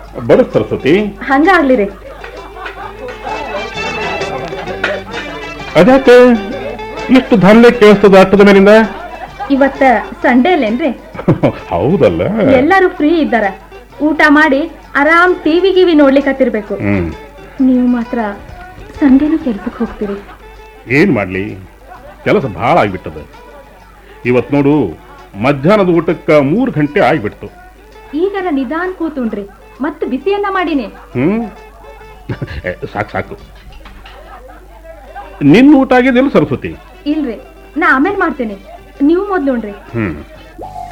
ಬಡ ಸರಸ್ವತಿ ಹಂಗಾಗ್ಲಿ ರೀ ಅದ್ಯಾಕೆ ಇಷ್ಟು ಧಾನ್ಯ ಕೇಳಿಸ್ತದ ಅಟ್ಟದ ಮೇಲಿಂದ ಇವತ್ತ ಸಂಡೇ ಅಲ್ಲೇನ್ರಿ ಹೌದಲ್ಲ ಎಲ್ಲರೂ ಫ್ರೀ ಇದ್ದಾರ ಊಟ ಮಾಡಿ ಆರಾಮ್ ಟಿವಿ ಗಿವಿ ನೋಡ್ಲಿಕ್ಕೆ ಹತ್ತಿರ್ಬೇಕು ಹ್ಮ್ ನೀವು ಮಾತ್ರ ಸಂಡೇನು ಕೆಲ್ಸಕ್ಕೆ ಹೋಗ್ತೀರಿ ಏನ್ ಮಾಡ್ಲಿ ಕೆಲಸ ಬಹಳ ಆಗ್ಬಿಟ್ಟದ ಇವತ್ ನೋಡು ಮಧ್ಯಾಹ್ನದ ಊಟಕ್ಕ ಮೂರು ಗಂಟೆ ಆಗ್ಬಿಡ್ತು ಈಗರ ನಿಧಾನ್ ಕೂತುಂಡ್ರಿ ಮತ್ತೆ ಬಿಸಿಯನ್ನ ಮಾಡೀನಿ ಹ್ಮ್ ಏ, ಸಾಕು ಸಾಕು ನಿನ್ನ ಊಟ ಆಗಿದೆಲ್ಲ ಸರಸ್ವತಿ ಇಲ್ರಿ ನಾ ಆಮೇಲೆ ಮಾಡ್ತೇನೆ ನೀವು ಮೊದ್ಲು ಉಣ್ರಿ ಹ್ಮ್